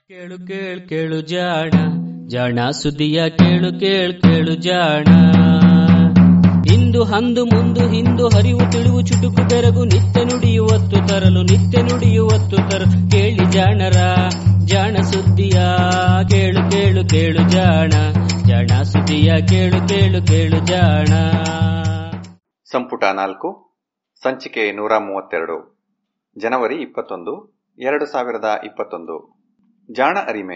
ಕೇಳು ಕೇಳು ಕೇಳು ಜಾಣ ಜಾಣ ಸುದ್ದಿಯ ಕೇಳು ಕೇಳು ಕೇಳು ಜಾಣ ಇಂದು ಹಂದು ಮುಂದು ಹಿಂದು ಹರಿವು ತಿಳಿವು ಚುಟುಕು ಬೆರಗು ನಿತ್ಯ ನುಡಿಯುವತ್ತು ತರಲು ನಿತ್ಯ ನುಡಿಯುವತ್ತು ತರಲು ಕೇಳಿ ಜಾಣರ ಜಾಣ ಸುದ್ದಿಯ ಕೇಳು ಕೇಳು ಕೇಳು ಜಾಣ ಜಾಣ ಸುದ್ದಿಯ ಕೇಳು ಕೇಳು ಕೇಳು ಜಾಣ ಸಂಪುಟ ನಾಲ್ಕು ಸಂಚಿಕೆ ನೂರ ಮೂವತ್ತೆರಡು ಜನವರಿ ಇಪ್ಪತ್ತೊಂದು ಎರಡು ಸಾವಿರದ ಇಪ್ಪತ್ತೊಂದು ಜಾಣ ಅರಿಮೆ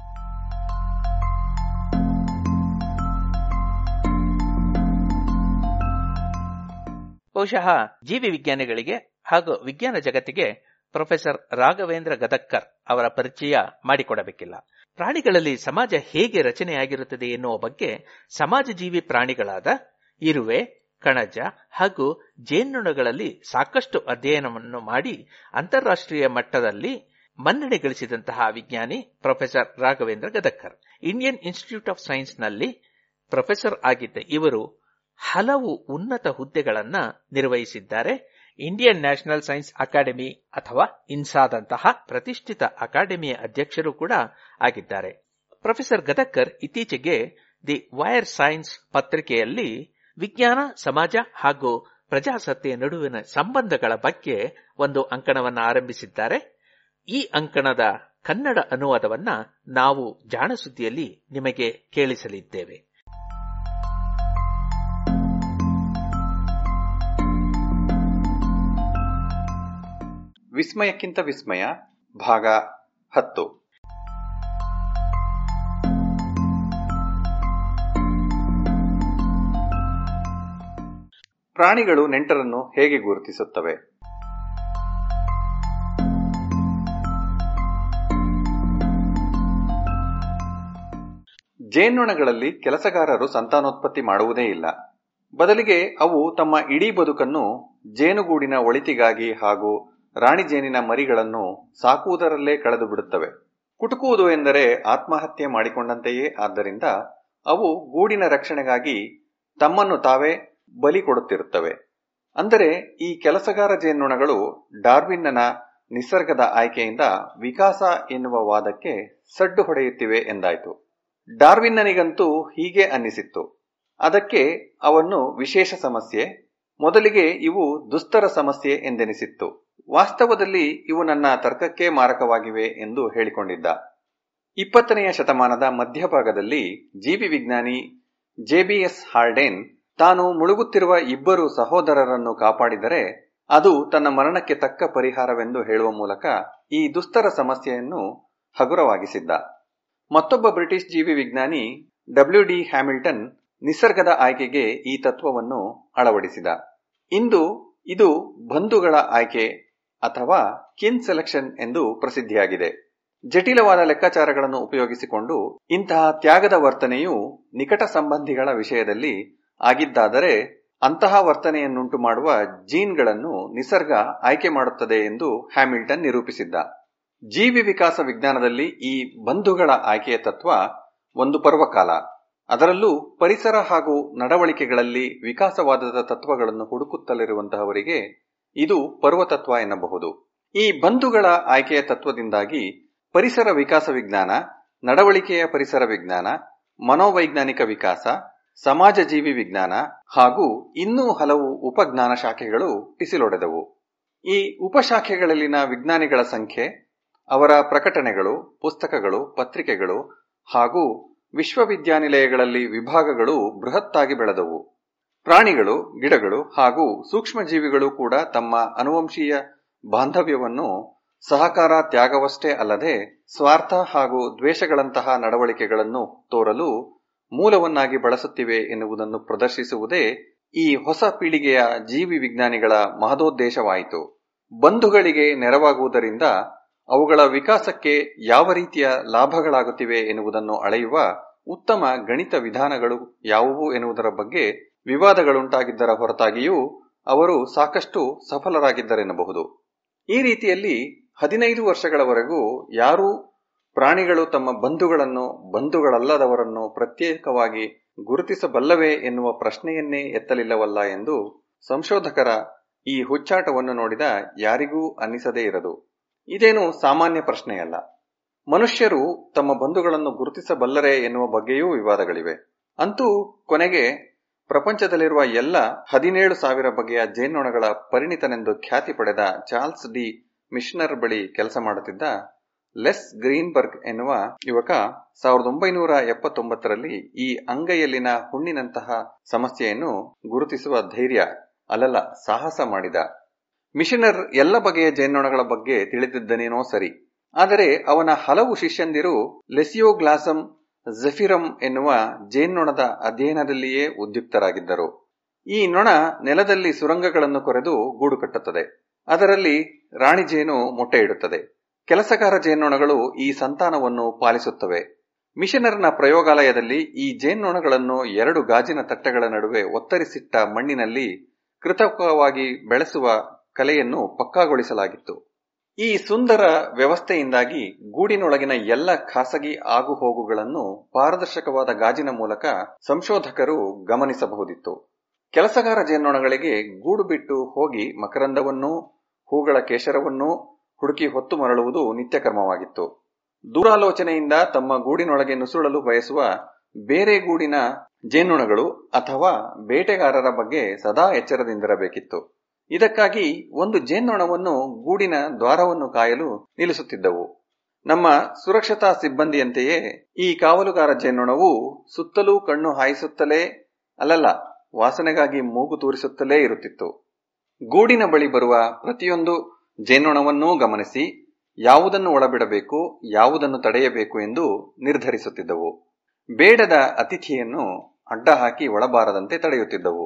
ಬಹುಶಃ ಜೀವಿ ವಿಜ್ಞಾನಿಗಳಿಗೆ ಹಾಗೂ ವಿಜ್ಞಾನ ಜಗತ್ತಿಗೆ ಪ್ರೊಫೆಸರ್ ರಾಘವೇಂದ್ರ ಗದಕ್ಕರ್ ಅವರ ಪರಿಚಯ ಮಾಡಿಕೊಡಬೇಕಿಲ್ಲ ಪ್ರಾಣಿಗಳಲ್ಲಿ ಸಮಾಜ ಹೇಗೆ ರಚನೆಯಾಗಿರುತ್ತದೆ ಎನ್ನುವ ಬಗ್ಗೆ ಸಮಾಜ ಜೀವಿ ಪ್ರಾಣಿಗಳಾದ ಇರುವೆ ಕಣಜ ಹಾಗೂ ಜೇನುನೊಣಗಳಲ್ಲಿ ಸಾಕಷ್ಟು ಅಧ್ಯಯನವನ್ನು ಮಾಡಿ ಅಂತಾರಾಷ್ಟ್ರೀಯ ಮಟ್ಟದಲ್ಲಿ ಮನ್ನಣೆ ಗಳಿಸಿದಂತಹ ವಿಜ್ಞಾನಿ professor Raghavendra Gadakkar Indian institute of ಸೈನ್ಸ್ನಲ್ಲಿ ಪ್ರೊಫೆಸರ್ ಆಗಿದ್ದ ಇವರು ಹಲವು ಉನ್ನತ ಹುದ್ದೆಗಳನ್ನ ನಿರ್ವಹಿಸಿದ್ದಾರೆ ಇಂಡಿಯನ್ ನ್ಯಾಷನಲ್ ಸೈನ್ಸ್ ಅಕಾಡೆಮಿ ಅಥವಾ ಇನ್ಸಾದಂತಹ ಪ್ರತಿಷ್ಠಿತ ಅಕಾಡೆಮಿಯ ಅಧ್ಯಕ್ಷರು ಕೂಡ ಆಗಿದ್ದಾರೆ ಪ್ರೊಫೆಸರ್ ಗದಕ್ಕರ್ ಇತ್ತೀಚೆಗೆ ದಿ ವೈರ್ ಸೈನ್ಸ್ ಪತ್ರಿಕೆಯಲ್ಲಿ ವಿಜ್ಞಾನ ಸಮಾಜ ಹಾಗೂ ಪ್ರಜಾಸತ್ತೆಯ ನಡುವಿನ ಸಂಬಂಧಗಳ ಬಗ್ಗೆ ಒಂದು ಅಂಕಣವನ್ನು ಆರಂಭಿಸಿದ್ದಾರೆ ಈ ಅಂಕಣದ ಕನ್ನಡ ಅನುವಾದವನ್ನ ನಾವು ಜಾಣಸುದ್ದಿಯಲ್ಲಿ ನಿಮಗೆ ಕೇಳಿಸಲಿದ್ದೇವೆ ವಿಸ್ಮಯಕ್ಕಿಂತ ವಿಸ್ಮಯ ಭಾಗ ಹತ್ತು ಪ್ರಾಣಿಗಳು ನೆಂಟರನ್ನು ಹೇಗೆ ಗುರುತಿಸುತ್ತವೆ ಜೇನುನೊಣಗಳಲ್ಲಿ ಕೆಲಸಗಾರರು ಸಂತಾನೋತ್ಪತ್ತಿ ಮಾಡುವುದೇ ಇಲ್ಲ ಬದಲಿಗೆ ಅವು ತಮ್ಮ ಇಡೀ ಬದುಕನ್ನು ಜೇನುಗೂಡಿನ ಒಳಿತಿಗಾಗಿ ಹಾಗೂ ರಾಣಿ ಜೇನಿನ ಮರಿಗಳನ್ನು ಸಾಕುವುದರಲ್ಲೇ ಕಳೆದು ಬಿಡುತ್ತವೆ ಕುಟುಕುವುದು ಎಂದರೆ ಆತ್ಮಹತ್ಯೆ ಮಾಡಿಕೊಂಡಂತೆಯೇ ಆದ್ದರಿಂದ ಅವು ಗೂಡಿನ ರಕ್ಷಣೆಗಾಗಿ ತಮ್ಮನ್ನು ತಾವೇ ಬಲಿ ಕೊಡುತ್ತಿರುತ್ತವೆ ಅಂದರೆ ಈ ಕೆಲಸಗಾರ ಜೇನುನೊಣಗಳು ಡಾರ್ವಿನ್ನನ ನಿಸರ್ಗದ ಆಯ್ಕೆಯಿಂದ ವಿಕಾಸ ಎನ್ನುವ ವಾದಕ್ಕೆ ಸಡ್ಡು ಹೊಡೆಯುತ್ತಿವೆ ಎಂದಾಯಿತು ಡಾರ್ವಿನ್ನನಿಗಂತೂ ಹೀಗೆ ಅನ್ನಿಸಿತ್ತು ಅದಕ್ಕೆ ಅವನ್ನು ವಿಶೇಷ ಸಮಸ್ಯೆ ಮೊದಲಿಗೆ ಇವು ದುಸ್ತರ ಸಮಸ್ಯೆ ಎಂದೆನಿಸಿತ್ತು ವಾಸ್ತವದಲ್ಲಿ ಇವು ನನ್ನ ತರ್ಕಕ್ಕೆ ಮಾರಕವಾಗಿವೆ ಎಂದು ಹೇಳಿಕೊಂಡಿದ್ದ ಇಪ್ಪತ್ತನೆಯ ಶತಮಾನದ ಮಧ್ಯಭಾಗದಲ್ಲಿ ಜೀವಿ ವಿಜ್ಞಾನಿ ಜೆಬಿಎಸ್ ಹಾರ್ಡೇನ್ ತಾನು ಮುಳುಗುತ್ತಿರುವ ಇಬ್ಬರು ಸಹೋದರರನ್ನು ಕಾಪಾಡಿದರೆ ಅದು ತನ್ನ ಮರಣಕ್ಕೆ ತಕ್ಕ ಪರಿಹಾರವೆಂದು ಹೇಳುವ ಮೂಲಕ ಈ ದುಸ್ತರ ಸಮಸ್ಯೆಯನ್ನು ಹಗುರವಾಗಿಸಿದ್ದ ಮತ್ತೊಬ್ಬ ಬ್ರಿಟಿಷ್ ಜೀವಿ ವಿಜ್ಞಾನಿ ಡಬ್ಲ್ಯೂ ಡಿ ಹ್ಯಾಮಿಲ್ಟನ್ ನಿಸರ್ಗದ ಆಯ್ಕೆಗೆ ಈ ತತ್ವವನ್ನು ಅಳವಡಿಸಿದ ಇಂದು ಇದು ಬಂಧುಗಳ ಆಯ್ಕೆ ಅಥವಾ ಕಿನ್ ಸೆಲೆಕ್ಷನ್ ಎಂದು ಪ್ರಸಿದ್ಧಿಯಾಗಿದೆ ಜಟಿಲವಾದ ಲೆಕ್ಕಾಚಾರಗಳನ್ನು ಉಪಯೋಗಿಸಿಕೊಂಡು ಇಂತಹ ತ್ಯಾಗದ ವರ್ತನೆಯು ನಿಕಟ ಸಂಬಂಧಿಗಳ ವಿಷಯದಲ್ಲಿ ಆಗಿದ್ದಾದರೆ ಅಂತಹ ವರ್ತನೆಯನ್ನುಂಟು ಮಾಡುವ ಜೀನ್ಗಳನ್ನು ನಿಸರ್ಗ ಆಯ್ಕೆ ಮಾಡುತ್ತದೆ ಎಂದು ಹ್ಯಾಮಿಲ್ಟನ್ ನಿರೂಪಿಸಿದ್ದ ಜೀವಿ ವಿಕಾಸ ವಿಜ್ಞಾನದಲ್ಲಿ ಈ ಬಂಧುಗಳ ಆಯ್ಕೆಯ ತತ್ವ ಒಂದು ಪರ್ವಕಾಲ ಅದರಲ್ಲೂ ಪರಿಸರ ಹಾಗೂ ನಡವಳಿಕೆಗಳಲ್ಲಿ ವಿಕಾಸವಾದದ ತತ್ವಗಳನ್ನು ಹುಡುಕುತ್ತಲಿರುವಂತಹವರಿಗೆ ಇದು ಪರ್ವತತ್ವ ಎನ್ನಬಹುದು ಈ ಬಂಧುಗಳ ಆಯ್ಕೆಯ ತತ್ವದಿಂದಾಗಿ ಪರಿಸರ ವಿಕಾಸ ವಿಜ್ಞಾನ ನಡವಳಿಕೆಯ ಪರಿಸರ ವಿಜ್ಞಾನ ಮನೋವೈಜ್ಞಾನಿಕ ವಿಕಾಸ ಸಮಾಜ ಜೀವಿ ವಿಜ್ಞಾನ ಹಾಗೂ ಇನ್ನೂ ಹಲವು ಉಪಜ್ಞಾನ ಶಾಖೆಗಳು ಟಿಸಿಲೊಡೆದವು ಈ ಉಪಶಾಖೆಗಳಲ್ಲಿನ ವಿಜ್ಞಾನಿಗಳ ಸಂಖ್ಯೆ ಅವರ ಪ್ರಕಟಣೆಗಳು ಪುಸ್ತಕಗಳು ಪತ್ರಿಕೆಗಳು ಹಾಗೂ ವಿಶ್ವವಿದ್ಯಾನಿಲಯಗಳಲ್ಲಿ ವಿಭಾಗಗಳು ಬೃಹತ್ತಾಗಿ ಬೆಳೆದವು ಪ್ರಾಣಿಗಳು ಗಿಡಗಳು ಹಾಗೂ ಸೂಕ್ಷ್ಮಜೀವಿಗಳು ಕೂಡ ತಮ್ಮ ಅನುವಂಶೀಯ ಬಾಂಧವ್ಯವನ್ನು ಸಹಕಾರ ತ್ಯಾಗವಷ್ಟೇ ಅಲ್ಲದೆ ಸ್ವಾರ್ಥ ಹಾಗೂ ದ್ವೇಷಗಳಂತಹ ನಡವಳಿಕೆಗಳನ್ನು ತೋರಲು ಮೂಲವನ್ನಾಗಿ ಬಳಸುತ್ತಿವೆ ಎನ್ನುವುದನ್ನು ಪ್ರದರ್ಶಿಸುವುದೇ ಈ ಹೊಸ ಪೀಳಿಗೆಯ ಜೀವಿ ವಿಜ್ಞಾನಿಗಳ ಮಹದೋದ್ದೇಶವಾಯಿತು ಬಂಧುಗಳಿಗೆ ನೆರವಾಗುವುದರಿಂದ ಅವುಗಳ ವಿಕಾಸಕ್ಕೆ ಯಾವ ರೀತಿಯ ಲಾಭಗಳಾಗುತ್ತಿವೆ ಎನ್ನುವುದನ್ನು ಅಳೆಯುವ ಉತ್ತಮ ಗಣಿತ ವಿಧಾನಗಳು ಯಾವುವು ಎನ್ನುವುದರ ಬಗ್ಗೆ ವಿವಾದಗಳುಂಟಾಗಿದ್ದರ ಹೊರತಾಗಿಯೂ ಅವರು ಸಾಕಷ್ಟು ಸಫಲರಾಗಿದ್ದರೆನ್ನಬಹುದು ಈ ರೀತಿಯಲ್ಲಿ ಹದಿನೈದು ವರ್ಷಗಳವರೆಗೂ ಯಾರೂ ಪ್ರಾಣಿಗಳು ತಮ್ಮ ಬಂಧುಗಳನ್ನು ಬಂಧುಗಳಲ್ಲದವರನ್ನು ಪ್ರತ್ಯೇಕವಾಗಿ ಗುರುತಿಸಬಲ್ಲವೇ ಎನ್ನುವ ಪ್ರಶ್ನೆಯನ್ನೇ ಎತ್ತಲಿಲ್ಲವಲ್ಲ ಎಂದು ಸಂಶೋಧಕರ ಈ ಹುಚ್ಚಾಟವನ್ನು ನೋಡಿದ ಯಾರಿಗೂ ಅನ್ನಿಸದೇ ಇರದು ಇದೇನು ಸಾಮಾನ್ಯ ಪ್ರಶ್ನೆಯಲ್ಲ ಮನುಷ್ಯರು ತಮ್ಮ ಬಂಧುಗಳನ್ನು ಗುರುತಿಸಬಲ್ಲರೆ ಎನ್ನುವ ಬಗ್ಗೆಯೂ ವಿವಾದಗಳಿವೆ ಅಂತೂ ಕೊನೆಗೆ ಪ್ರಪಂಚದಲ್ಲಿರುವ ಎಲ್ಲ ಹದಿನೇಳು ಸಾವಿರ ಬಗೆಯ ಜೇನ್ನೊಣಗಳ ಪರಿಣಿತನೆಂದು ಖ್ಯಾತಿ ಪಡೆದ ಚಾರ್ಲ್ಸ್ ಡಿ ಮಿಷನರ್ ಬಳಿ ಕೆಲಸ ಮಾಡುತ್ತಿದ್ದ ಲೆಸ್ ಗ್ರೀನ್ಬರ್ಗ್ ಎನ್ನುವ ಯುವಕ ಸಾವಿರದ ಒಂಬೈನೂರ ಎಪ್ಪತ್ತೊಂಬತ್ತರಲ್ಲಿ ಈ ಅಂಗೈಯಲ್ಲಿನ ಹುಣ್ಣಿನಂತಹ ಸಮಸ್ಯೆಯನ್ನು ಗುರುತಿಸುವ ಧೈರ್ಯ ಅಲ್ಲಲ್ಲ ಸಾಹಸ ಮಾಡಿದ ಮಿಷನರ್ ಎಲ್ಲ ಬಗೆಯ ಜೇನ್ನೊಣಗಳ ಬಗ್ಗೆ ತಿಳಿದಿದ್ದನೇನೋ ಸರಿ ಆದರೆ ಅವನ ಹಲವು ಶಿಷ್ಯಂದಿರು ಲೆಸಿಯೋಗ್ಲಾಸಂ ಜೆಫಿರಂ ಎನ್ನುವ ಜೇನ್ನೊಣದ ಅಧ್ಯಯನದಲ್ಲಿಯೇ ಉದ್ಯುಕ್ತರಾಗಿದ್ದರು ಈ ನೊಣ ನೆಲದಲ್ಲಿ ಸುರಂಗಗಳನ್ನು ಕೊರೆದು ಗೂಡು ಕಟ್ಟುತ್ತದೆ ಅದರಲ್ಲಿ ರಾಣಿ ಜೇನು ಮೊಟ್ಟೆ ಇಡುತ್ತದೆ ಕೆಲಸಗಾರ ಜೇನ್ನೊಣಗಳು ಈ ಸಂತಾನವನ್ನು ಪಾಲಿಸುತ್ತವೆ ಮಿಷನರ್ನ ಪ್ರಯೋಗಾಲಯದಲ್ಲಿ ಈ ಜೇನ್ನೊಣಗಳನ್ನು ಎರಡು ಗಾಜಿನ ತಟ್ಟೆಗಳ ನಡುವೆ ಒತ್ತರಿಸಿಟ್ಟ ಮಣ್ಣಿನಲ್ಲಿ ಕೃತಕವಾಗಿ ಬೆಳೆಸುವ ಕಲೆಯನ್ನು ಪಕ್ಕಾಗೊಳಿಸಲಾಗಿತ್ತು ಈ ಸುಂದರ ವ್ಯವಸ್ಥೆಯಿಂದಾಗಿ ಗೂಡಿನೊಳಗಿನ ಎಲ್ಲ ಖಾಸಗಿ ಆಗುಹೋಗುಗಳನ್ನು ಪಾರದರ್ಶಕವಾದ ಗಾಜಿನ ಮೂಲಕ ಸಂಶೋಧಕರು ಗಮನಿಸಬಹುದಿತ್ತು ಕೆಲಸಗಾರ ಜೇನ್ನೊಣಗಳಿಗೆ ಗೂಡು ಬಿಟ್ಟು ಹೋಗಿ ಮಕರಂದವನ್ನೂ ಹೂಗಳ ಕೇಶರವನ್ನೂ ಹುಡುಕಿ ಹೊತ್ತು ಮರಳುವುದು ನಿತ್ಯ ಕರ್ಮವಾಗಿತ್ತು ದೂರಾಲೋಚನೆಯಿಂದ ತಮ್ಮ ಗೂಡಿನೊಳಗೆ ನುಸುಳಲು ಬಯಸುವ ಬೇರೆ ಗೂಡಿನ ಜೇನುಣಗಳು ಅಥವಾ ಬೇಟೆಗಾರರ ಬಗ್ಗೆ ಸದಾ ಎಚ್ಚರದಿಂದಿರಬೇಕಿತ್ತು ಇದಕ್ಕಾಗಿ ಒಂದು ಜೇನ್ನೊಣವನ್ನು ಗೂಡಿನ ದ್ವಾರವನ್ನು ಕಾಯಲು ನಿಲ್ಲಿಸುತ್ತಿದ್ದವು ನಮ್ಮ ಸುರಕ್ಷತಾ ಸಿಬ್ಬಂದಿಯಂತೆಯೇ ಈ ಕಾವಲುಗಾರ ಜೇನ್ನೊಣವು ಸುತ್ತಲೂ ಕಣ್ಣು ಹಾಯಿಸುತ್ತಲೇ ಅಲ್ಲಲ್ಲ ವಾಸನೆಗಾಗಿ ಮೂಗು ತೂರಿಸುತ್ತಲೇ ಇರುತ್ತಿತ್ತು ಗೂಡಿನ ಬಳಿ ಬರುವ ಪ್ರತಿಯೊಂದು ಜೇನ್ನೊಣವನ್ನೂ ಗಮನಿಸಿ ಯಾವುದನ್ನು ಒಳಬಿಡಬೇಕು ಯಾವುದನ್ನು ತಡೆಯಬೇಕು ಎಂದು ನಿರ್ಧರಿಸುತ್ತಿದ್ದವು ಬೇಡದ ಅತಿಥಿಯನ್ನು ಅಡ್ಡ ಹಾಕಿ ಒಳಬಾರದಂತೆ ತಡೆಯುತ್ತಿದ್ದವು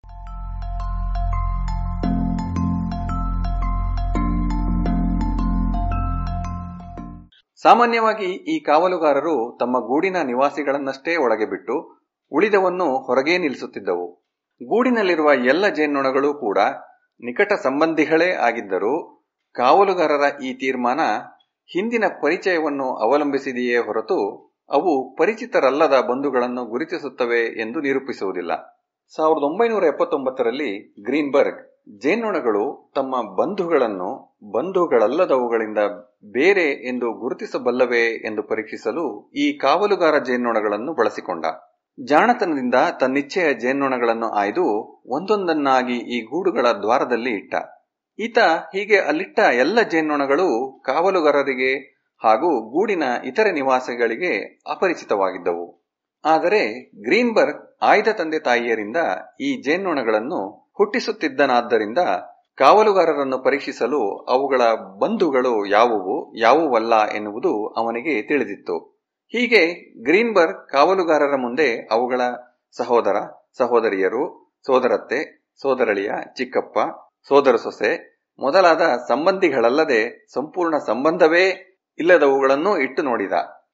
ಸಾಮಾನ್ಯವಾಗಿ ಈ ಕಾವಲುಗಾರರು ತಮ್ಮ ಗೂಡಿನ ನಿವಾಸಿಗಳನ್ನಷ್ಟೇ ಒಳಗೆ ಬಿಟ್ಟು ಉಳಿದವನ್ನು ಹೊರಗೇ ನಿಲ್ಲಿಸುತ್ತಿದ್ದವು ಗೂಡಿನಲ್ಲಿರುವ ಎಲ್ಲ ಜೇನ್ನೊಣಗಳು ಕೂಡ ನಿಕಟ ಸಂಬಂಧಿಗಳೇ ಆಗಿದ್ದರೂ ಕಾವಲುಗಾರರ ಈ ತೀರ್ಮಾನ ಹಿಂದಿನ ಪರಿಚಯವನ್ನು ಅವಲಂಬಿಸಿದೆಯೇ ಹೊರತು ಅವು ಪರಿಚಿತರಲ್ಲದ ಬಂಧುಗಳನ್ನು ಗುರುತಿಸುತ್ತವೆ ಎಂದು ನಿರೂಪಿಸುವುದಿಲ್ಲ ಸಾವಿರದ ಒಂಬೈನೂರ ಎಪ್ಪತ್ತೊಂಬತ್ತರಲ್ಲಿ ಗ್ರೀನ್ಬರ್ಗ್ ಜೇನ್ನೊಣಗಳು ತಮ್ಮ ಬಂಧುಗಳನ್ನು ಬಂಧುಗಳಲ್ಲದವುಗಳಿಂದ ಬೇರೆ ಎಂದು ಗುರುತಿಸಬಲ್ಲವೇ ಎಂದು ಪರೀಕ್ಷಿಸಲು ಈ ಕಾವಲುಗಾರ ಜೇನ್ನೊಣಗಳನ್ನು ಬಳಸಿಕೊಂಡ ಜಾಣತನದಿಂದ ತನ್ನಿಚ್ಛೆಯ ಜೇನ್ನೊಣಗಳನ್ನು ಆಯ್ದು ಒಂದೊಂದನ್ನಾಗಿ ಈ ಗೂಡುಗಳ ದ್ವಾರದಲ್ಲಿ ಇಟ್ಟ ಈತ ಹೀಗೆ ಅಲ್ಲಿಟ್ಟ ಎಲ್ಲ ಜೇನ್ನೊಣಗಳು ಕಾವಲುಗಾರರಿಗೆ ಹಾಗೂ ಗೂಡಿನ ಇತರೆ ನಿವಾಸಿಗಳಿಗೆ ಅಪರಿಚಿತವಾಗಿದ್ದವು ಆದರೆ ಗ್ರೀನ್ಬರ್ಗ್ ಆಯ್ದ ತಂದೆ ತಾಯಿಯರಿಂದ ಈ ಜೇನ್ನೊಣಗಳನ್ನು ಹುಟ್ಟಿಸುತ್ತಿದ್ದನಾದ್ದರಿಂದ ಕಾವಲುಗಾರರನ್ನು ಪರೀಕ್ಷಿಸಲು ಅವುಗಳ ಬಂಧುಗಳು ಯಾವುವು ಯಾವುವಲ್ಲ ಎನ್ನುವುದು ಅವನಿಗೆ ತಿಳಿದಿತ್ತು ಹೀಗೆ ಗ್ರೀನ್ಬರ್ಗ್ ಕಾವಲುಗಾರರ ಮುಂದೆ ಅವುಗಳ ಸಹೋದರ ಸಹೋದರಿಯರು ಸೋದರತ್ತೆ ಸೋದರಳಿಯ ಚಿಕ್ಕಪ್ಪ ಸೋದರ ಸೊಸೆ ಮೊದಲಾದ ಸಂಬಂಧಿಗಳಲ್ಲದೆ ಸಂಪೂರ್ಣ ಸಂಬಂಧವೇ ಇಲ್ಲದವುಗಳನ್ನು ಇಟ್ಟು ನೋಡಿದ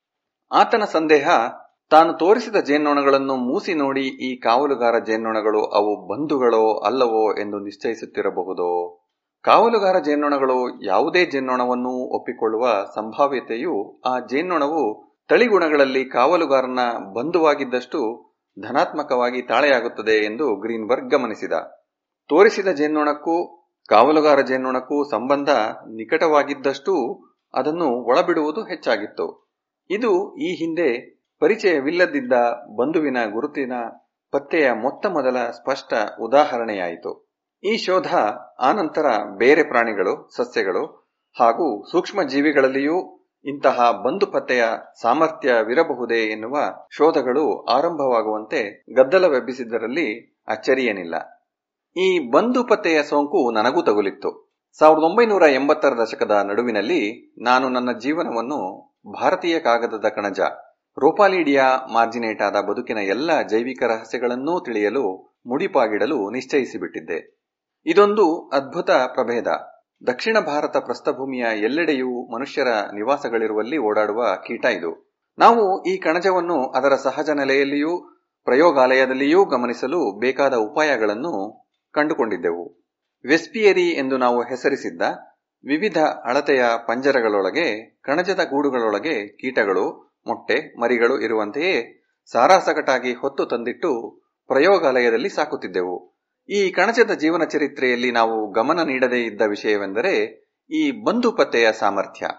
ಆತನ ಸಂದೇಹ ತಾನು ತೋರಿಸಿದ ಜೇನ್ನೊಣಗಳನ್ನು ಮೂಸಿ ನೋಡಿ ಈ ಕಾವಲುಗಾರ ಜೇನ್ನೊಣಗಳು ಅವು ಬಂಧುಗಳೋ ಅಲ್ಲವೋ ಎಂದು ನಿಶ್ಚಯಿಸುತ್ತಿರಬಹುದೋ ಕಾವಲುಗಾರ ಜೇನ್ನೊಣಗಳು ಯಾವುದೇ ಜೇನ್ನೊಣವನ್ನು ಒಪ್ಪಿಕೊಳ್ಳುವ ಸಂಭಾವ್ಯತೆಯು ಆ ಜೇನ್ನೊಣವು ತಳಿಗುಣಗಳಲ್ಲಿ ಕಾವಲುಗಾರನ ಬಂಧುವಾಗಿದ್ದಷ್ಟು ಧನಾತ್ಮಕವಾಗಿ ತಾಳೆಯಾಗುತ್ತದೆ ಎಂದು ಗ್ರೀನ್ಬರ್ಗ್ ಗಮನಿಸಿದ ತೋರಿಸಿದ ಜೇನ್ನೊಣಕ್ಕೂ ಕಾವಲುಗಾರ ಜೇನ್ನೊಣಕ್ಕೂ ಸಂಬಂಧ ನಿಕಟವಾಗಿದ್ದಷ್ಟೂ ಅದನ್ನು ಒಳಬಿಡುವುದು ಹೆಚ್ಚಾಗಿತ್ತು ಇದು ಈ ಹಿಂದೆ ಪರಿಚಯವಿಲ್ಲದಿದ್ದ ಬಂಧುವಿನ ಗುರುತಿನ ಪತ್ತೆಯ ಮೊತ್ತ ಮೊದಲ ಸ್ಪಷ್ಟ ಉದಾಹರಣೆಯಾಯಿತು ಈ ಶೋಧ ಆನಂತರ ಬೇರೆ ಪ್ರಾಣಿಗಳು ಸಸ್ಯಗಳು ಹಾಗೂ ಸೂಕ್ಷ್ಮ ಜೀವಿಗಳಲ್ಲಿಯೂ ಇಂತಹ ಬಂಧು ಪತ್ತೆಯ ಸಾಮರ್ಥ್ಯವಿರಬಹುದೇ ಎನ್ನುವ ಶೋಧಗಳು ಆರಂಭವಾಗುವಂತೆ ಗದ್ದಲವೆಬ್ಬಿಸಿದ್ದರಲ್ಲಿ ಅಚ್ಚರಿಯೇನಿಲ್ಲ ಈ ಬಂಧು ಪತ್ತೆಯ ಸೋಂಕು ನನಗೂ ತಗುಲಿತ್ತು ಸಾವಿರದ ಒಂಬೈನೂರ ಎಂಬತ್ತರ ದಶಕದ ನಡುವಿನಲ್ಲಿ ನಾನು ನನ್ನ ಜೀವನವನ್ನು ಭಾರತೀಯ ಕಾಗದದ ಕಣಜ ರೋಪಾಲಿಡಿಯಾ ಮಾರ್ಜಿನೇಟಾದ ಬದುಕಿನ ಎಲ್ಲ ಜೈವಿಕ ರಹಸ್ಯಗಳನ್ನೂ ತಿಳಿಯಲು ಮುಡಿಪಾಗಿಡಲು ನಿಶ್ಚಯಿಸಿಬಿಟ್ಟಿದ್ದೆ ಇದೊಂದು ಅದ್ಭುತ ಪ್ರಭೇದ ದಕ್ಷಿಣ ಭಾರತ ಪ್ರಸ್ಥಭೂಮಿಯ ಎಲ್ಲೆಡೆಯೂ ಮನುಷ್ಯರ ನಿವಾಸಗಳಿರುವಲ್ಲಿ ಓಡಾಡುವ ಕೀಟ ಇದು ನಾವು ಈ ಕಣಜವನ್ನು ಅದರ ಸಹಜ ನೆಲೆಯಲ್ಲಿಯೂ ಪ್ರಯೋಗಾಲಯದಲ್ಲಿಯೂ ಗಮನಿಸಲು ಬೇಕಾದ ಉಪಾಯಗಳನ್ನು ಕಂಡುಕೊಂಡಿದ್ದೆವು ವೆಸ್ಪಿಯರಿ ಎಂದು ನಾವು ಹೆಸರಿಸಿದ್ದ ವಿವಿಧ ಅಳತೆಯ ಪಂಜರಗಳೊಳಗೆ ಕಣಜದ ಗೂಡುಗಳೊಳಗೆ ಕೀಟಗಳು ಮೊಟ್ಟೆ ಮರಿಗಳು ಇರುವಂತೆಯೇ ಸಾರಾಸಗಟಾಗಿ ಹೊತ್ತು ತಂದಿಟ್ಟು ಪ್ರಯೋಗಾಲಯದಲ್ಲಿ ಸಾಕುತ್ತಿದ್ದೆವು ಈ ಕಣಜದ ಜೀವನ ಚರಿತ್ರೆಯಲ್ಲಿ ನಾವು ಗಮನ ನೀಡದೇ ಇದ್ದ ವಿಷಯವೆಂದರೆ ಈ ಬಂಧು ಪತ್ತೆಯ ಸಾಮರ್ಥ್ಯ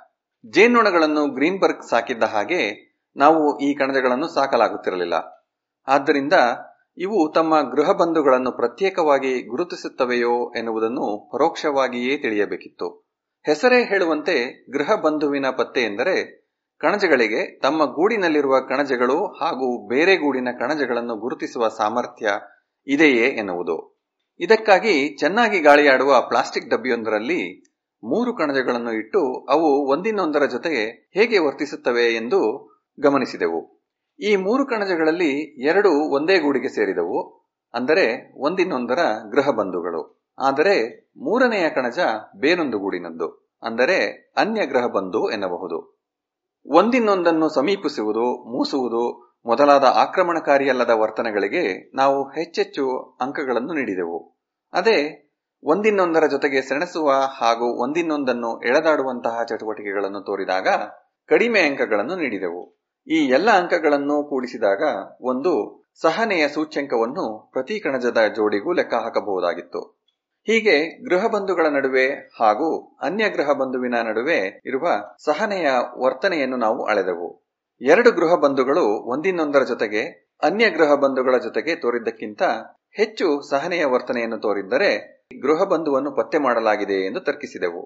ಜೇನ್ನೊಣಗಳನ್ನು ಗ್ರೀನ್ಬರ್ಗ್ ಸಾಕಿದ್ದ ಹಾಗೆ ನಾವು ಈ ಕಣಜಗಳನ್ನು ಸಾಕಲಾಗುತ್ತಿರಲಿಲ್ಲ ಆದ್ದರಿಂದ ಇವು ತಮ್ಮ ಗೃಹ ಬಂಧುಗಳನ್ನು ಪ್ರತ್ಯೇಕವಾಗಿ ಗುರುತಿಸುತ್ತವೆಯೋ ಎನ್ನುವುದನ್ನು ಪರೋಕ್ಷವಾಗಿಯೇ ತಿಳಿಯಬೇಕಿತ್ತು ಹೆಸರೇ ಹೇಳುವಂತೆ ಗೃಹ ಬಂಧುವಿನ ಪತ್ತೆ ಎಂದರೆ ಕಣಜಗಳಿಗೆ ತಮ್ಮ ಗೂಡಿನಲ್ಲಿರುವ ಕಣಜಗಳು ಹಾಗೂ ಬೇರೆ ಗೂಡಿನ ಕಣಜಗಳನ್ನು ಗುರುತಿಸುವ ಸಾಮರ್ಥ್ಯ ಇದೆಯೇ ಎನ್ನುವುದು ಇದಕ್ಕಾಗಿ ಚೆನ್ನಾಗಿ ಗಾಳಿಯಾಡುವ ಪ್ಲಾಸ್ಟಿಕ್ ಡಬ್ಬಿಯೊಂದರಲ್ಲಿ ಮೂರು ಕಣಜಗಳನ್ನು ಇಟ್ಟು ಅವು ಒಂದಿನೊಂದರ ಜೊತೆಗೆ ಹೇಗೆ ವರ್ತಿಸುತ್ತವೆ ಎಂದು ಗಮನಿಸಿದೆವು ಈ ಮೂರು ಕಣಜಗಳಲ್ಲಿ ಎರಡು ಒಂದೇ ಗೂಡಿಗೆ ಸೇರಿದವು ಅಂದರೆ ಒಂದಿನೊಂದರ ಗೃಹ ಬಂಧುಗಳು ಆದರೆ ಮೂರನೆಯ ಕಣಜ ಬೇರೊಂದು ಗೂಡಿನದ್ದು ಅಂದರೆ ಅನ್ಯ ಗೃಹ ಬಂಧು ಎನ್ನಬಹುದು ಒಂದಿನೊಂದನ್ನು ಸಮೀಪಿಸುವುದು ಮೂಸುವುದು ಮೊದಲಾದ ಆಕ್ರಮಣಕಾರಿಯಲ್ಲದ ವರ್ತನೆಗಳಿಗೆ ನಾವು ಹೆಚ್ಚೆಚ್ಚು ಅಂಕಗಳನ್ನು ನೀಡಿದೆವು ಅದೇ ಒಂದಿನೊಂದರ ಜೊತೆಗೆ ಸೆಣಸುವ ಹಾಗೂ ಒಂದಿನೊಂದನ್ನು ಎಳೆದಾಡುವಂತಹ ಚಟುವಟಿಕೆಗಳನ್ನು ತೋರಿದಾಗ ಕಡಿಮೆ ಅಂಕಗಳನ್ನು ನೀಡಿದೆವು ಈ ಎಲ್ಲ ಅಂಕಗಳನ್ನು ಕೂಡಿಸಿದಾಗ ಒಂದು ಸಹನೆಯ ಸೂಚ್ಯಂಕವನ್ನು ಪ್ರತಿ ಕಣಜದ ಜೋಡಿಗೂ ಲೆಕ್ಕ ಹಾಕಬಹುದಾಗಿತ್ತು ಹೀಗೆ ಗೃಹ ಬಂಧುಗಳ ನಡುವೆ ಹಾಗೂ ಅನ್ಯ ಗೃಹ ಬಂಧುವಿನ ನಡುವೆ ಇರುವ ಸಹನೆಯ ವರ್ತನೆಯನ್ನು ನಾವು ಅಳೆದೆವು ಎರಡು ಗೃಹ ಬಂಧುಗಳು ಒಂದಿನೊಂದರ ಜೊತೆಗೆ ಅನ್ಯ ಗೃಹ ಬಂಧುಗಳ ಜೊತೆಗೆ ತೋರಿದ್ದಕ್ಕಿಂತ ಹೆಚ್ಚು ಸಹನೆಯ ವರ್ತನೆಯನ್ನು ತೋರಿದ್ದರೆ ಗೃಹ ಬಂಧುವನ್ನು ಪತ್ತೆ ಮಾಡಲಾಗಿದೆ ಎಂದು ತರ್ಕಿಸಿದೆವು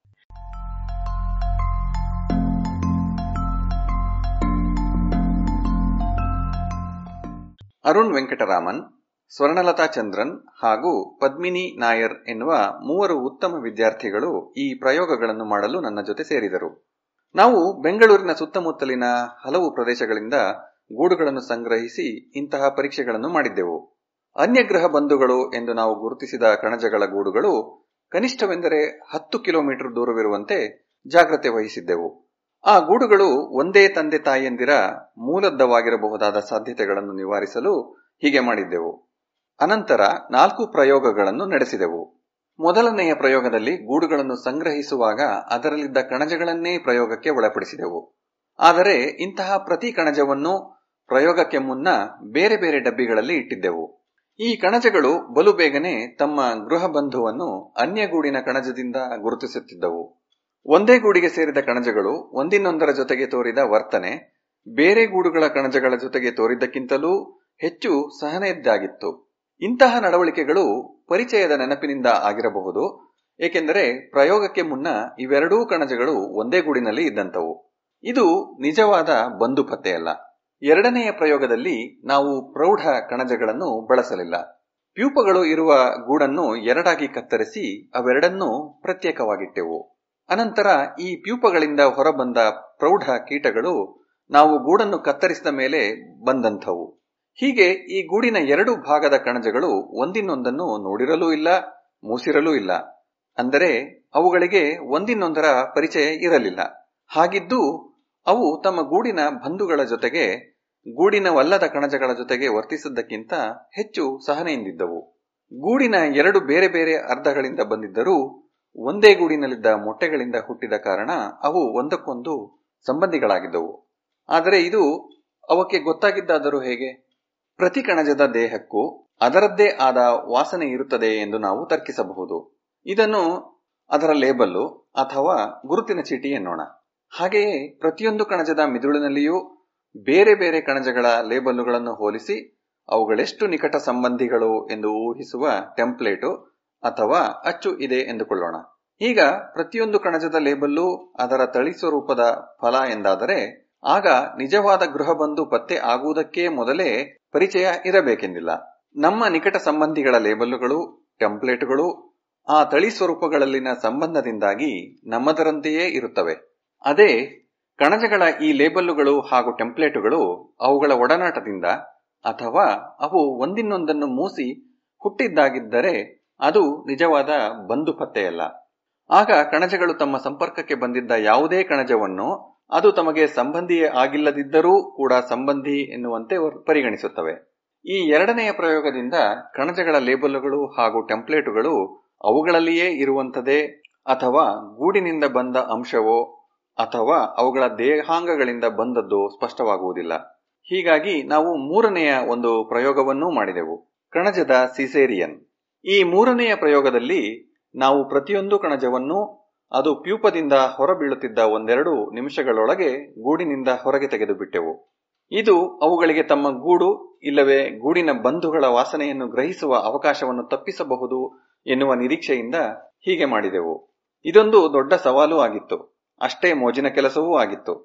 ಅರುಣ್ ವೆಂಕಟರಾಮನ್ ಸ್ವರ್ಣಲತಾ ಚಂದ್ರನ್ ಹಾಗೂ ಪದ್ಮಿನಿ ನಾಯರ್ ಎನ್ನುವ ಮೂವರು ಉತ್ತಮ ವಿದ್ಯಾರ್ಥಿಗಳು ಈ ಪ್ರಯೋಗಗಳನ್ನು ಮಾಡಲು ನನ್ನ ಜೊತೆ ಸೇರಿದರು ನಾವು ಬೆಂಗಳೂರಿನ ಸುತ್ತಮುತ್ತಲಿನ ಹಲವು ಪ್ರದೇಶಗಳಿಂದ ಗೂಡುಗಳನ್ನು ಸಂಗ್ರಹಿಸಿ ಇಂತಹ ಪರೀಕ್ಷೆಗಳನ್ನು ಮಾಡಿದ್ದೆವು ಅನ್ಯಗ್ರಹ ಬಂಧುಗಳು ಎಂದು ನಾವು ಗುರುತಿಸಿದ ಕಣಜಗಳ ಗೂಡುಗಳು ಕನಿಷ್ಠವೆಂದರೆ ಹತ್ತು ಕಿಲೋಮೀಟರ್ ದೂರವಿರುವಂತೆ ಜಾಗ್ರತೆ ವಹಿಸಿದ್ದೆವು ಆ ಗೂಡುಗಳು ಒಂದೇ ತಂದೆ ತಾಯಿಯಂದಿರ ಮೂಲದ್ದವಾಗಿರಬಹುದಾದ ಸಾಧ್ಯತೆಗಳನ್ನು ನಿವಾರಿಸಲು ಹೀಗೆ ಮಾಡಿದ್ದೆವು ಅನಂತರ ನಾಲ್ಕು ಪ್ರಯೋಗಗಳನ್ನು ನಡೆಸಿದೆವು ಮೊದಲನೆಯ ಪ್ರಯೋಗದಲ್ಲಿ ಗೂಡುಗಳನ್ನು ಸಂಗ್ರಹಿಸುವಾಗ ಅದರಲ್ಲಿದ್ದ ಕಣಜಗಳನ್ನೇ ಪ್ರಯೋಗಕ್ಕೆ ಒಳಪಡಿಸಿದೆವು ಆದರೆ ಇಂತಹ ಪ್ರತಿ ಕಣಜವನ್ನು ಪ್ರಯೋಗಕ್ಕೆ ಮುನ್ನ ಬೇರೆ ಬೇರೆ ಡಬ್ಬಿಗಳಲ್ಲಿ ಇಟ್ಟಿದ್ದೆವು ಈ ಕಣಜಗಳು ಬಲು ಬೇಗನೆ ತಮ್ಮ ಗೃಹ ಬಂಧುವನ್ನು ಅನ್ಯ ಗೂಡಿನ ಕಣಜದಿಂದ ಗುರುತಿಸುತ್ತಿದ್ದವು ಒಂದೇ ಗೂಡಿಗೆ ಸೇರಿದ ಕಣಜಗಳು ಒಂದಿನೊಂದರ ಜೊತೆಗೆ ತೋರಿದ ವರ್ತನೆ ಬೇರೆ ಗೂಡುಗಳ ಕಣಜಗಳ ಜೊತೆಗೆ ತೋರಿದ್ದಕ್ಕಿಂತಲೂ ಹೆಚ್ಚು ಸಹನೆಯದ್ದಾಗಿತ್ತು ಇಂತಹ ನಡವಳಿಕೆಗಳು ಪರಿಚಯದ ನೆನಪಿನಿಂದ ಆಗಿರಬಹುದು ಏಕೆಂದರೆ ಪ್ರಯೋಗಕ್ಕೆ ಮುನ್ನ ಇವೆರಡೂ ಕಣಜಗಳು ಒಂದೇ ಗೂಡಿನಲ್ಲಿ ಇದ್ದಂತವು ಇದು ನಿಜವಾದ ಬಂಧು ಪತ್ತೆಯಲ್ಲ ಎರಡನೆಯ ಪ್ರಯೋಗದಲ್ಲಿ ನಾವು ಪ್ರೌಢ ಕಣಜಗಳನ್ನು ಬಳಸಲಿಲ್ಲ ಪ್ಯೂಪಗಳು ಇರುವ ಗೂಡನ್ನು ಎರಡಾಗಿ ಕತ್ತರಿಸಿ ಅವೆರಡನ್ನೂ ಪ್ರತ್ಯೇಕವಾಗಿಟ್ಟೆವು ಅನಂತರ ಈ ಪ್ಯೂಪಗಳಿಂದ ಹೊರಬಂದ ಪ್ರೌಢ ಕೀಟಗಳು ನಾವು ಗೂಡನ್ನು ಕತ್ತರಿಸಿದ ಮೇಲೆ ಬಂದಂಥವು ಹೀಗೆ ಈ ಗೂಡಿನ ಎರಡು ಭಾಗದ ಕಣಜಗಳು ಒಂದಿನೊಂದನ್ನು ನೋಡಿರಲೂ ಇಲ್ಲ ಮೂಸಿರಲೂ ಇಲ್ಲ ಅಂದರೆ ಅವುಗಳಿಗೆ ಒಂದಿನೊಂದರ ಪರಿಚಯ ಇರಲಿಲ್ಲ ಹಾಗಿದ್ದು ಅವು ತಮ್ಮ ಗೂಡಿನ ಬಂಧುಗಳ ಜೊತೆಗೆ ಗೂಡಿನವಲ್ಲದ ಕಣಜಗಳ ಜೊತೆಗೆ ವರ್ತಿಸಿದ್ದಕ್ಕಿಂತ ಹೆಚ್ಚು ಸಹನೆಯಿಂದಿದ್ದವು ಗೂಡಿನ ಎರಡು ಬೇರೆ ಬೇರೆ ಅರ್ಧಗಳಿಂದ ಬಂದಿದ್ದರೂ ಒಂದೇ ಗೂಡಿನಲ್ಲಿದ್ದ ಮೊಟ್ಟೆಗಳಿಂದ ಹುಟ್ಟಿದ ಕಾರಣ ಅವು ಒಂದಕ್ಕೊಂದು ಸಂಬಂಧಿಗಳಾಗಿದ್ದವು ಆದರೆ ಇದು ಅವಕ್ಕೆ ಗೊತ್ತಾಗಿದ್ದಾದರೂ ಹೇಗೆ ಪ್ರತಿ ಕಣಜದ ದೇಹಕ್ಕೂ ಅದರದ್ದೇ ಆದ ವಾಸನೆ ಇರುತ್ತದೆ ಎಂದು ನಾವು ತರ್ಕಿಸಬಹುದು ಇದನ್ನು ಅದರ ಲೇಬಲ್ಲು ಅಥವಾ ಗುರುತಿನ ಚೀಟಿ ಎನ್ನೋಣ ಹಾಗೆಯೇ ಪ್ರತಿಯೊಂದು ಕಣಜದ ಮಿದುಳಿನಲ್ಲಿಯೂ ಬೇರೆ ಬೇರೆ ಕಣಜಗಳ ಲೇಬಲ್ಲುಗಳನ್ನು ಹೋಲಿಸಿ ಅವುಗಳೆಷ್ಟು ನಿಕಟ ಸಂಬಂಧಿಗಳು ಎಂದು ಊಹಿಸುವ ಟೆಂಪ್ಲೇಟು ಅಥವಾ ಅಚ್ಚು ಇದೆ ಎಂದುಕೊಳ್ಳೋಣ ಈಗ ಪ್ರತಿಯೊಂದು ಕಣಜದ ಲೇಬಲ್ಲು ಅದರ ತಳಿ ಸ್ವರೂಪದ ಫಲ ಎಂದಾದರೆ ಆಗ ನಿಜವಾದ ಗೃಹಬಂಧು ಪತ್ತೆ ಆಗುವುದಕ್ಕೆ ಮೊದಲೇ ಪರಿಚಯ ಇರಬೇಕೆಂದಿಲ್ಲ ನಮ್ಮ ನಿಕಟ ಸಂಬಂಧಿಗಳ ಲೇಬಲ್ಲುಗಳು ಟೆಂಪ್ಲೇಟುಗಳು ಆ ತಳಿ ಸ್ವರೂಪಗಳಲ್ಲಿನ ಸಂಬಂಧದಿಂದಾಗಿ ನಮ್ಮದರಂತೆಯೇ ಇರುತ್ತವೆ ಅದೇ ಕಣಜಗಳ ಈ ಲೇಬಲ್ಲುಗಳು ಹಾಗೂ ಟೆಂಪ್ಲೇಟುಗಳು ಅವುಗಳ ಒಡನಾಟದಿಂದ ಅಥವಾ ಅವು ಒಂದಿನ್ನೊಂದನ್ನು ಮೂಸಿ ಹುಟ್ಟಿದ್ದಾಗಿದ್ದರೆ ಅದು ನಿಜವಾದ ಬಂಧು ಪತ್ತೆಯಲ್ಲ ಆಗ ಕಣಜಗಳು ತಮ್ಮ ಸಂಪರ್ಕಕ್ಕೆ ಬಂದಿದ್ದ ಯಾವುದೇ ಕಣಜವನ್ನು ಅದು ತಮಗೆ ಸಂಬಂಧಿಯೇ ಆಗಿಲ್ಲದಿದ್ದರೂ ಕೂಡ ಸಂಬಂಧಿ ಎನ್ನುವಂತೆ ಪರಿಗಣಿಸುತ್ತವೆ ಈ ಎರಡನೆಯ ಪ್ರಯೋಗದಿಂದ ಕಣಜಗಳ ಲೇಬಲ್ಲುಗಳು ಹಾಗೂ ಟೆಂಪ್ಲೇಟುಗಳು ಅವುಗಳಲ್ಲಿಯೇ ಇರುವಂಥದೇ ಅಥವಾ ಗೂಡಿನಿಂದ ಬಂದ ಅಂಶವೋ ಅಥವಾ ಅವುಗಳ ದೇಹಾಂಗಗಳಿಂದ ಬಂದದ್ದು ಸ್ಪಷ್ಟವಾಗುವುದಿಲ್ಲ ಹೀಗಾಗಿ ನಾವು ಮೂರನೆಯ ಒಂದು ಪ್ರಯೋಗವನ್ನೂ ಮಾಡಿದೆವು ಕಣಜದ ಸಿಸೇರಿಯನ್ ಈ ಮೂರನೆಯ ಪ್ರಯೋಗದಲ್ಲಿ ನಾವು ಪ್ರತಿಯೊಂದು ಕಣಜವನ್ನು ಅದು ಪ್ಯೂಪದಿಂದ ಹೊರಬೀಳುತ್ತಿದ್ದ ಒಂದೆರಡು ನಿಮಿಷಗಳೊಳಗೆ ಗೂಡಿನಿಂದ ಹೊರಗೆ ತೆಗೆದು ಬಿಟ್ಟೆವು ಇದು ಅವುಗಳಿಗೆ ತಮ್ಮ ಗೂಡು ಇಲ್ಲವೇ ಗೂಡಿನ ಬಂಧುಗಳ ವಾಸನೆಯನ್ನು ಗ್ರಹಿಸುವ ಅವಕಾಶವನ್ನು ತಪ್ಪಿಸಬಹುದು ಎನ್ನುವ ನಿರೀಕ್ಷೆಯಿಂದ ಹೀಗೆ ಮಾಡಿದೆವು ಇದೊಂದು ದೊಡ್ಡ ಸವಾಲು ಆಗಿತ್ತು ಅಷ್ಟೇ ಮೋಜಿನ ಕೆಲಸವೂ ಆಗಿತ್ತು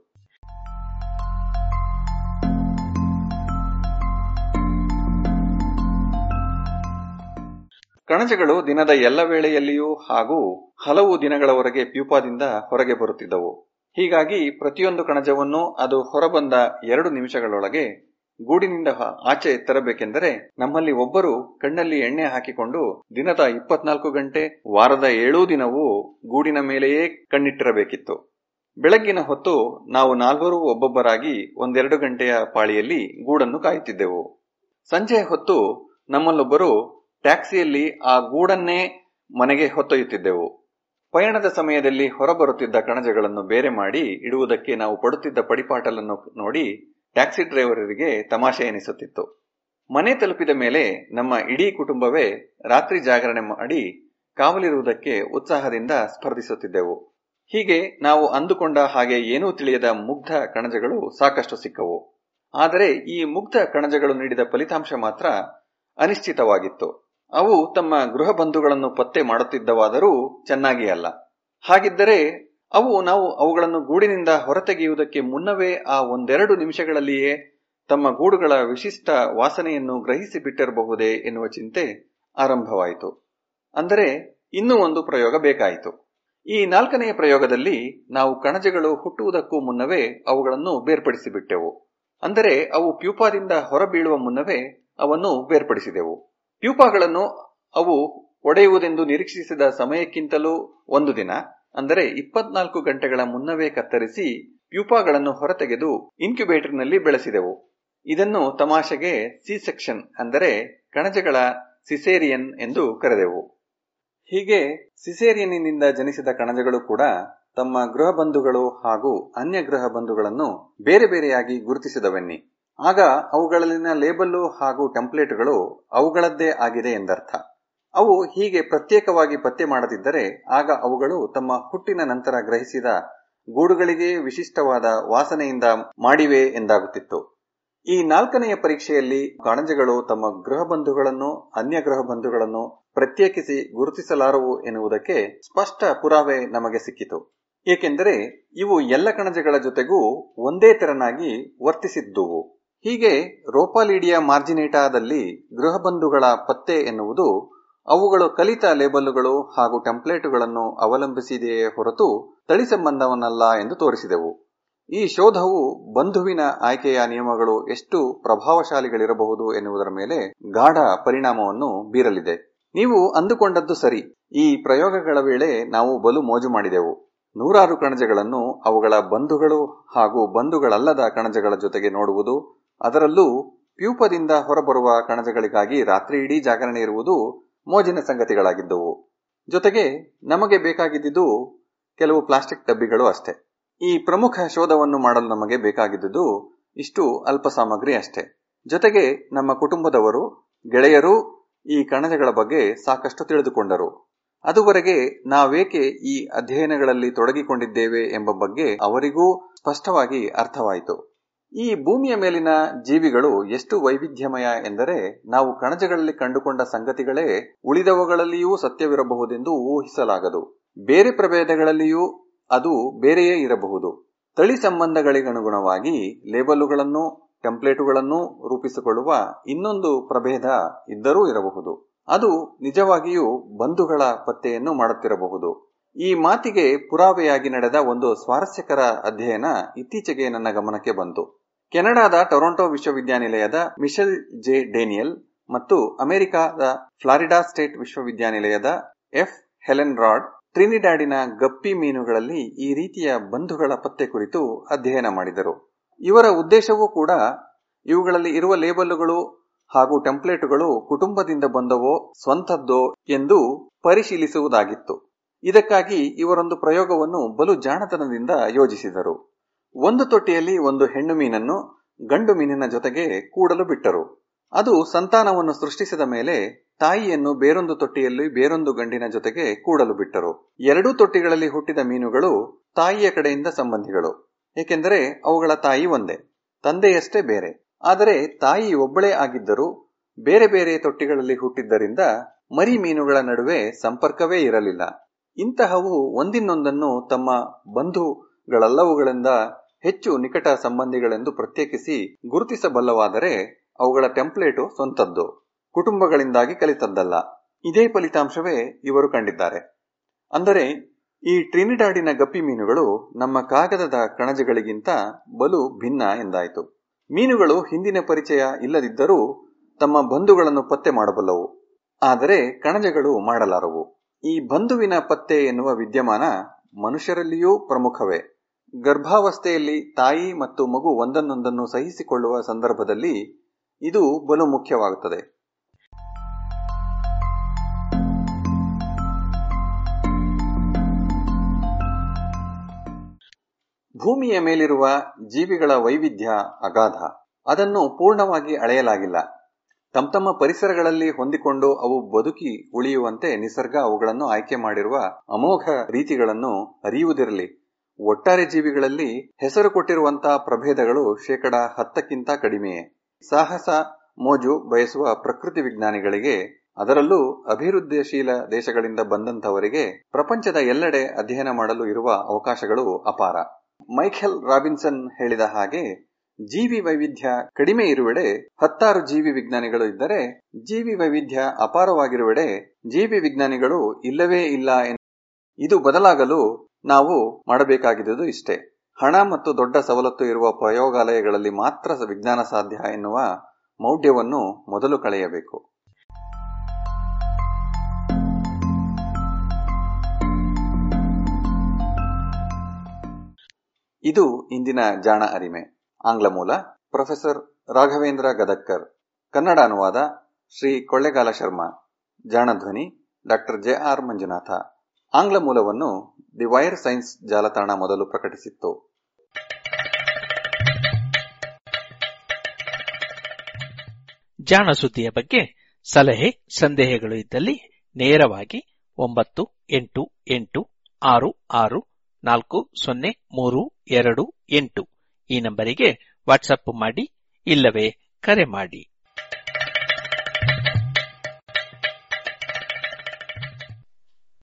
ಕಣಜಗಳು ದಿನದ ಎಲ್ಲ ವೇಳೆಯಲ್ಲಿಯೂ ಹಾಗೂ ಹಲವು ದಿನಗಳವರೆಗೆ ಪ್ಯೂಪಾದಿಂದ ಹೊರಗೆ ಬರುತ್ತಿದ್ದವು ಹೀಗಾಗಿ ಪ್ರತಿಯೊಂದು ಕಣಜವನ್ನು ಅದು ಹೊರಬಂದ ಎರಡು ನಿಮಿಷಗಳೊಳಗೆ ಗೂಡಿನಿಂದ ಆಚೆ ತರಬೇಕೆಂದರೆ ನಮ್ಮಲ್ಲಿ ಒಬ್ಬರು ಕಣ್ಣಲ್ಲಿ ಎಣ್ಣೆ ಹಾಕಿಕೊಂಡು ದಿನದ ಇಪ್ಪತ್ನಾಲ್ಕು ಗಂಟೆ ವಾರದ ಏಳೂ ದಿನವೂ ಗೂಡಿನ ಮೇಲೆಯೇ ಕಣ್ಣಿಟ್ಟಿರಬೇಕಿತ್ತು ಬೆಳಗ್ಗಿನ ಹೊತ್ತು ನಾವು ನಾಲ್ವರು ಒಬ್ಬೊಬ್ಬರಾಗಿ ಒಂದೆರಡು ಗಂಟೆಯ ಪಾಳಿಯಲ್ಲಿ ಗೂಡನ್ನು ಕಾಯುತ್ತಿದ್ದೆವು ಸಂಜೆಯ ಹೊತ್ತು ನಮ್ಮಲ್ಲೊಬ್ಬರು ಟ್ಯಾಕ್ಸಿಯಲ್ಲಿ ಆ ಗೂಡನ್ನೇ ಮನೆಗೆ ಹೊತ್ತೊಯ್ಯುತ್ತಿದ್ದೆವು ಪಯಣದ ಸಮಯದಲ್ಲಿ ಹೊರಬರುತ್ತಿದ್ದ ಕಣಜಗಳನ್ನು ಬೇರೆ ಮಾಡಿ ಇಡುವುದಕ್ಕೆ ನಾವು ಪಡುತ್ತಿದ್ದ ಪಡಿಪಾಟಲನ್ನು ನೋಡಿ ಟ್ಯಾಕ್ಸಿ ಡ್ರೈವರರಿಗೆ ತಮಾಷೆ ಎನಿಸುತ್ತಿತ್ತು ಮನೆ ತಲುಪಿದ ಮೇಲೆ ನಮ್ಮ ಇಡೀ ಕುಟುಂಬವೇ ರಾತ್ರಿ ಜಾಗರಣೆ ಮಾಡಿ ಕಾವಲಿರುವುದಕ್ಕೆ ಉತ್ಸಾಹದಿಂದ ಸ್ಪರ್ಧಿಸುತ್ತಿದ್ದೆವು ಹೀಗೆ ನಾವು ಅಂದುಕೊಂಡ ಹಾಗೆ ಏನೂ ತಿಳಿಯದ ಮುಗ್ಧ ಕಣಜಗಳು ಸಾಕಷ್ಟು ಸಿಕ್ಕವು ಆದರೆ ಈ ಮುಗ್ಧ ಕಣಜಗಳು ನೀಡಿದ ಫಲಿತಾಂಶ ಮಾತ್ರ ಅನಿಶ್ಚಿತವಾಗಿತ್ತು ಅವು ತಮ್ಮ ಗೃಹ ಬಂಧುಗಳನ್ನು ಪತ್ತೆ ಮಾಡುತ್ತಿದ್ದವಾದರೂ ಚೆನ್ನಾಗಿ ಅಲ್ಲ ಹಾಗಿದ್ದರೆ ಅವು ನಾವು ಅವುಗಳನ್ನು ಗೂಡಿನಿಂದ ಹೊರತೆಗೆಯುವುದಕ್ಕೆ ಮುನ್ನವೇ ಆ ಒಂದೆರಡು ನಿಮಿಷಗಳಲ್ಲಿಯೇ ತಮ್ಮ ಗೂಡುಗಳ ವಿಶಿಷ್ಟ ವಾಸನೆಯನ್ನು ಗ್ರಹಿಸಿ ಬಿಟ್ಟಿರಬಹುದೇ ಎನ್ನುವ ಚಿಂತೆ ಆರಂಭವಾಯಿತು ಅಂದರೆ ಇನ್ನೂ ಒಂದು ಪ್ರಯೋಗ ಬೇಕಾಯಿತು ಈ ನಾಲ್ಕನೆಯ ಪ್ರಯೋಗದಲ್ಲಿ ನಾವು ಕಣಜಗಳು ಹುಟ್ಟುವುದಕ್ಕೂ ಮುನ್ನವೇ ಅವುಗಳನ್ನು ಬೇರ್ಪಡಿಸಿಬಿಟ್ಟೆವು ಅಂದರೆ ಅವು ಪ್ಯೂಪಾದಿಂದ ಹೊರಬೀಳುವ ಮುನ್ನವೇ ಅವನ್ನು ಬೇರ್ಪಡಿಸಿದೆವು ಪ್ಯೂಪಾಗಳನ್ನು ಅವು ಒಡೆಯುವುದೆಂದು ನಿರೀಕ್ಷಿಸಿದ ಸಮಯಕ್ಕಿಂತಲೂ ಒಂದು ದಿನ ಅಂದರೆ ಇಪ್ಪತ್ನಾಲ್ಕು ಗಂಟೆಗಳ ಮುನ್ನವೇ ಕತ್ತರಿಸಿ ಪ್ಯೂಪಾಗಳನ್ನು ಹೊರತೆಗೆದು ಇನ್ಕ್ಯುಬೇಟರ್ನಲ್ಲಿ ಬೆಳೆಸಿದೆವು ಇದನ್ನು ತಮಾಷೆಗೆ ಸಿ ಸೆಕ್ಷನ್ ಅಂದರೆ ಕಣಜಗಳ ಸಿಸೇರಿಯನ್ ಎಂದು ಕರೆದೆವು ಹೀಗೆ ಸಿಸೇರಿಯನ್ನಿಂದ ಜನಿಸಿದ ಕಣಜಗಳು ಕೂಡ ತಮ್ಮ ಗೃಹ ಬಂಧುಗಳು ಹಾಗೂ ಅನ್ಯ ಗೃಹ ಬಂಧುಗಳನ್ನು ಬೇರೆ ಬೇರೆಯಾಗಿ ಗುರುತಿಸಿದವೆನ್ನಿ ಆಗ ಅವುಗಳಲ್ಲಿನ ಲೇಬಲ್ಲು ಹಾಗೂ ಟೆಂಪ್ಲೇಟ್ಗಳು ಅವುಗಳದ್ದೇ ಆಗಿದೆ ಎಂದರ್ಥ ಅವು ಹೀಗೆ ಪ್ರತ್ಯೇಕವಾಗಿ ಪತ್ತೆ ಮಾಡದಿದ್ದರೆ ಆಗ ಅವುಗಳು ತಮ್ಮ ಹುಟ್ಟಿನ ನಂತರ ಗ್ರಹಿಸಿದ ಗೂಡುಗಳಿಗೆ ವಿಶಿಷ್ಟವಾದ ವಾಸನೆಯಿಂದ ಮಾಡಿವೆ ಎಂದಾಗುತ್ತಿತ್ತು ಈ ನಾಲ್ಕನೆಯ ಪರೀಕ್ಷೆಯಲ್ಲಿ ಕಣಜಗಳು ತಮ್ಮ ಗೃಹ ಬಂಧುಗಳನ್ನು ಅನ್ಯ ಗೃಹ ಬಂಧುಗಳನ್ನು ಪ್ರತ್ಯೇಕಿಸಿ ಗುರುತಿಸಲಾರವು ಎನ್ನುವುದಕ್ಕೆ ಸ್ಪಷ್ಟ ಪುರಾವೆ ನಮಗೆ ಸಿಕ್ಕಿತು ಏಕೆಂದರೆ ಇವು ಎಲ್ಲ ಕಣಜಗಳ ಜೊತೆಗೂ ಒಂದೇ ತೆರನಾಗಿ ವರ್ತಿಸಿದ್ದುವು ಹೀಗೆ ರೋಪಾಲಿಡಿಯಾ ಮಾರ್ಜಿನೇಟಾದಲ್ಲಿ ಗೃಹ ಬಂಧುಗಳ ಪತ್ತೆ ಎನ್ನುವುದು ಅವುಗಳು ಕಲಿತ ಲೇಬಲ್ಲುಗಳು ಹಾಗೂ ಟೆಂಪ್ಲೇಟುಗಳನ್ನು ಅವಲಂಬಿಸಿದೆಯೇ ಹೊರತು ತಳಿ ಸಂಬಂಧವನ್ನಲ್ಲ ಎಂದು ತೋರಿಸಿದೆವು ಈ ಶೋಧವು ಬಂಧುವಿನ ಆಯ್ಕೆಯ ನಿಯಮಗಳು ಎಷ್ಟು ಪ್ರಭಾವಶಾಲಿಗಳಿರಬಹುದು ಎನ್ನುವುದರ ಮೇಲೆ ಗಾಢ ಪರಿಣಾಮವನ್ನು ಬೀರಲಿದೆ ನೀವು ಅಂದುಕೊಂಡದ್ದು ಸರಿ ಈ ಪ್ರಯೋಗಗಳ ವೇಳೆ ನಾವು ಬಲು ಮೋಜು ಮಾಡಿದೆವು ನೂರಾರು ಕಣಜಗಳನ್ನು ಅವುಗಳ ಬಂಧುಗಳು ಹಾಗೂ ಬಂಧುಗಳಲ್ಲದ ಕಣಜಗಳ ಜೊತೆಗೆ ನೋಡುವುದು ಅದರಲ್ಲೂ ಪ್ಯೂಪದಿಂದ ಹೊರಬರುವ ಕಣಜಗಳಿಗಾಗಿ ರಾತ್ರಿ ಇಡೀ ಜಾಗರಣೆ ಇರುವುದು ಮೋಜಿನ ಸಂಗತಿಗಳಾಗಿದ್ದವು ಜೊತೆಗೆ ನಮಗೆ ಬೇಕಾಗಿದ್ದುದು ಕೆಲವು ಪ್ಲಾಸ್ಟಿಕ್ ಡಬ್ಬಿಗಳು ಅಷ್ಟೇ ಈ ಪ್ರಮುಖ ಶೋಧವನ್ನು ಮಾಡಲು ನಮಗೆ ಬೇಕಾಗಿದ್ದುದು ಇಷ್ಟು ಅಲ್ಪ ಸಾಮಗ್ರಿ ಅಷ್ಟೇ ಜೊತೆಗೆ ನಮ್ಮ ಕುಟುಂಬದವರು ಗೆಳೆಯರು ಈ ಕಣಜಗಳ ಬಗ್ಗೆ ಸಾಕಷ್ಟು ತಿಳಿದುಕೊಂಡರು ಅದುವರೆಗೆ ನಾವೇಕೆ ಈ ಅಧ್ಯಯನಗಳಲ್ಲಿ ತೊಡಗಿಕೊಂಡಿದ್ದೇವೆ ಎಂಬ ಬಗ್ಗೆ ಅವರಿಗೂ ಸ್ಪಷ್ಟವಾಗಿ ಅರ್ಥವಾಯಿತು ಈ ಭೂಮಿಯ ಮೇಲಿನ ಜೀವಿಗಳು ಎಷ್ಟು ವೈವಿಧ್ಯಮಯ ಎಂದರೆ ನಾವು ಕಣಜಗಳಲ್ಲಿ ಕಂಡುಕೊಂಡ ಸಂಗತಿಗಳೇ ಉಳಿದವುಗಳಲ್ಲಿಯೂ ಸತ್ಯವಿರಬಹುದೆಂದು ಊಹಿಸಲಾಗದು ಬೇರೆ ಪ್ರಭೇದಗಳಲ್ಲಿಯೂ ಅದು ಬೇರೆಯೇ ಇರಬಹುದು ತಳಿ ಸಂಬಂಧಗಳಿಗನುಗುಣವಾಗಿ ಲೇಬಲ್ಲುಗಳನ್ನು ಟೆಂಪ್ಲೇಟುಗಳನ್ನು ರೂಪಿಸಿಕೊಳ್ಳುವ ಇನ್ನೊಂದು ಪ್ರಭೇದ ಇದ್ದರೂ ಇರಬಹುದು ಅದು ನಿಜವಾಗಿಯೂ ಬಂಧುಗಳ ಪತ್ತೆಯನ್ನು ಮಾಡುತ್ತಿರಬಹುದು ಈ ಮಾತಿಗೆ ಪುರಾವೆಯಾಗಿ ನಡೆದ ಒಂದು ಸ್ವಾರಸ್ಯಕರ ಅಧ್ಯಯನ ಇತ್ತೀಚೆಗೆ ನನ್ನ ಗಮನಕ್ಕೆ ಬಂತು ಕೆನಡಾದ ಟೊರೊಂಟೊ ವಿಶ್ವವಿದ್ಯಾನಿಲಯದ ಮಿಶೆಲ್ ಜೆ ಡೇನಿಯಲ್ ಮತ್ತು ಅಮೆರಿಕಾದ ಫ್ಲಾರಿಡಾ ಸ್ಟೇಟ್ ವಿಶ್ವವಿದ್ಯಾನಿಲಯದ ಎಫ್ ಹೆಲೆನ್ ರಾಡ್ ಟ್ರಿನಿಡ್ಯಾಡಿನ ಗಪ್ಪಿ ಮೀನುಗಳಲ್ಲಿ ಈ ರೀತಿಯ ಬಂಧುಗಳ ಪತ್ತೆ ಕುರಿತು ಅಧ್ಯಯನ ಮಾಡಿದರು ಇವರ ಉದ್ದೇಶವೂ ಕೂಡ ಇವುಗಳಲ್ಲಿ ಇರುವ ಲೇಬಲ್ಲುಗಳು ಹಾಗೂ ಟೆಂಪ್ಲೇಟುಗಳು ಕುಟುಂಬದಿಂದ ಬಂದವೋ ಸ್ವಂತದ್ದೋ ಎಂದು ಪರಿಶೀಲಿಸುವುದಾಗಿತ್ತು ಇದಕ್ಕಾಗಿ ಇವರೊಂದು ಪ್ರಯೋಗವನ್ನು ಬಲು ಜಾಣತನದಿಂದ ಯೋಜಿಸಿದರು ಒಂದು ತೊಟ್ಟಿಯಲ್ಲಿ ಒಂದು ಹೆಣ್ಣು ಮೀನನ್ನು ಗಂಡು ಮೀನಿನ ಜೊತೆಗೆ ಕೂಡಲು ಬಿಟ್ಟರು ಅದು ಸಂತಾನವನ್ನು ಸೃಷ್ಟಿಸಿದ ಮೇಲೆ ತಾಯಿಯನ್ನು ಬೇರೊಂದು ತೊಟ್ಟಿಯಲ್ಲಿ ಬೇರೊಂದು ಗಂಡಿನ ಜೊತೆಗೆ ಕೂಡಲು ಬಿಟ್ಟರು ಎರಡೂ ತೊಟ್ಟಿಗಳಲ್ಲಿ ಹುಟ್ಟಿದ ಮೀನುಗಳು ತಾಯಿಯ ಕಡೆಯಿಂದ ಸಂಬಂಧಿಗಳು ಏಕೆಂದರೆ ಅವುಗಳ ತಾಯಿ ಒಂದೇ ತಂದೆಯಷ್ಟೇ ಬೇರೆ ಆದರೆ ತಾಯಿ ಒಬ್ಬಳೇ ಆಗಿದ್ದರೂ ಬೇರೆ ಬೇರೆ ತೊಟ್ಟಿಗಳಲ್ಲಿ ಹುಟ್ಟಿದ್ದರಿಂದ ಮರಿ ಮೀನುಗಳ ನಡುವೆ ಸಂಪರ್ಕವೇ ಇರಲಿಲ್ಲ ಇಂತಹವು ಒಂದಿನ್ನೊಂದನ್ನು ತಮ್ಮ ಬಂಧುಗಳಲ್ಲವುಗಳಿಂದ ಹೆಚ್ಚು ನಿಕಟ ಸಂಬಂಧಿಗಳೆಂದು ಪ್ರತ್ಯೇಕಿಸಿ ಗುರುತಿಸಬಲ್ಲವಾದರೆ ಅವುಗಳ ಟೆಂಪ್ಲೇಟು ಸ್ವಂತದ್ದು ಕುಟುಂಬಗಳಿಂದಾಗಿ ಕಲಿತದ್ದಲ್ಲ ಇದೇ ಫಲಿತಾಂಶವೇ ಇವರು ಕಂಡಿದ್ದಾರೆ ಅಂದರೆ ಈ ಟ್ರಿನಿಡಾಡಿನ ಗಪ್ಪಿ ಮೀನುಗಳು ನಮ್ಮ ಕಾಗದದ ಕಣಜಗಳಿಗಿಂತ ಬಲು ಭಿನ್ನ ಎಂದಾಯಿತು ಮೀನುಗಳು ಹಿಂದಿನ ಪರಿಚಯ ಇಲ್ಲದಿದ್ದರೂ ತಮ್ಮ ಬಂಧುಗಳನ್ನು ಪತ್ತೆ ಮಾಡಬಲ್ಲವು ಆದರೆ ಕಣಜಗಳು ಮಾಡಲಾರವು ಈ ಬಂಧುವಿನ ಪತ್ತೆ ಎನ್ನುವ ವಿದ್ಯಮಾನ ಮನುಷ್ಯರಲ್ಲಿಯೂ ಪ್ರಮುಖವೇ ಗರ್ಭಾವಸ್ಥೆಯಲ್ಲಿ ತಾಯಿ ಮತ್ತು ಮಗು ಒಂದನ್ನೊಂದನ್ನು ಸಹಿಸಿಕೊಳ್ಳುವ ಸಂದರ್ಭದಲ್ಲಿ ಇದು ಬಲು ಮುಖ್ಯವಾಗುತ್ತದೆ ಭೂಮಿಯ ಮೇಲಿರುವ ಜೀವಿಗಳ ವೈವಿಧ್ಯ ಅಗಾಧ ಅದನ್ನು ಪೂರ್ಣವಾಗಿ ಅಳೆಯಲಾಗಿಲ್ಲ ತಮ್ಮ ತಮ್ಮ ಪರಿಸರಗಳಲ್ಲಿ ಹೊಂದಿಕೊಂಡು ಅವು ಬದುಕಿ ಉಳಿಯುವಂತೆ ನಿಸರ್ಗ ಅವುಗಳನ್ನು ಆಯ್ಕೆ ಮಾಡಿರುವ ಅಮೋಘ ರೀತಿಗಳನ್ನು ಅರಿಯುವುದಿರಲಿ ಒಟ್ಟಾರೆ ಜೀವಿಗಳಲ್ಲಿ ಹೆಸರು ಕೊಟ್ಟಿರುವಂತಹ ಪ್ರಭೇದಗಳು ಶೇಕಡ ಹತ್ತಕ್ಕಿಂತ ಕಡಿಮೆಯೇ ಸಾಹಸ ಮೋಜು ಬಯಸುವ ಪ್ರಕೃತಿ ವಿಜ್ಞಾನಿಗಳಿಗೆ ಅದರಲ್ಲೂ ಅಭಿವೃದ್ಧಿಶೀಲ ದೇಶಗಳಿಂದ ಬಂದಂತವರಿಗೆ ಪ್ರಪಂಚದ ಎಲ್ಲೆಡೆ ಅಧ್ಯಯನ ಮಾಡಲು ಇರುವ ಅವಕಾಶಗಳು ಅಪಾರ ಮೈಖೆಲ್ ರಾಬಿನ್ಸನ್ ಹೇಳಿದ ಹಾಗೆ ಜೀವಿ ವೈವಿಧ್ಯ ಕಡಿಮೆ ಇರುವೆಡೆ ಹತ್ತಾರು ಜೀವಿ ವಿಜ್ಞಾನಿಗಳು ಇದ್ದರೆ ಜೀವಿ ವೈವಿಧ್ಯ ಅಪಾರವಾಗಿರುವೆಡೆ ಜೀವಿ ವಿಜ್ಞಾನಿಗಳು ಇಲ್ಲವೇ ಇಲ್ಲ ಇದು ಬದಲಾಗಲು ನಾವು ಮಾಡಬೇಕಾಗಿದ್ದುದು ಇಷ್ಟೇ ಹಣ ಮತ್ತು ದೊಡ್ಡ ಸವಲತ್ತು ಇರುವ ಪ್ರಯೋಗಾಲಯಗಳಲ್ಲಿ ಮಾತ್ರ ವಿಜ್ಞಾನ ಸಾಧ್ಯ ಎನ್ನುವ ಮೌಢ್ಯವನ್ನು ಮೊದಲು ಕಳೆಯಬೇಕು ಇದು ಇಂದಿನ ಜಾಣ ಅರಿಮೆ ಆಂಗ್ಲ ಮೂಲ ಪ್ರೊಫೆಸರ್ ರಾಘವೇಂದ್ರ ಗದಕ್ಕರ್ ಕನ್ನಡ ಅನುವಾದ ಶ್ರೀ ಕೊಳ್ಳೆಗಾಲ ಶರ್ಮಾ ಜಾಣಧ್ವನಿ ಡಾಕ್ಟರ್ ಜೆ ಆರ್ ಮಂಜುನಾಥ ಆಂಗ್ಲ ಮೂಲವನ್ನು ದಿ ವೈರ್ ಸೈನ್ಸ್ ಜಾಲತಾಣ ಮೊದಲು ಪ್ರಕಟಿಸಿತ್ತು ಜಾಣ ಸುದ್ದಿಯ ಬಗ್ಗೆ ಸಲಹೆ ಸಂದೇಹಗಳು ಇದ್ದಲ್ಲಿ ನೇರವಾಗಿ ಒಂಬತ್ತು ಎಂಟು ಎಂಟು ಆರು ಆರು ನಾಲ್ಕು ಸೊನ್ನೆ ಮೂರು ಎರಡು ಎಂಟು ಈ ನಂಬರಿಗೆ ವಾಟ್ಸಪ್ ಮಾಡಿ ಇಲ್ಲವೇ ಕರೆ ಮಾಡಿ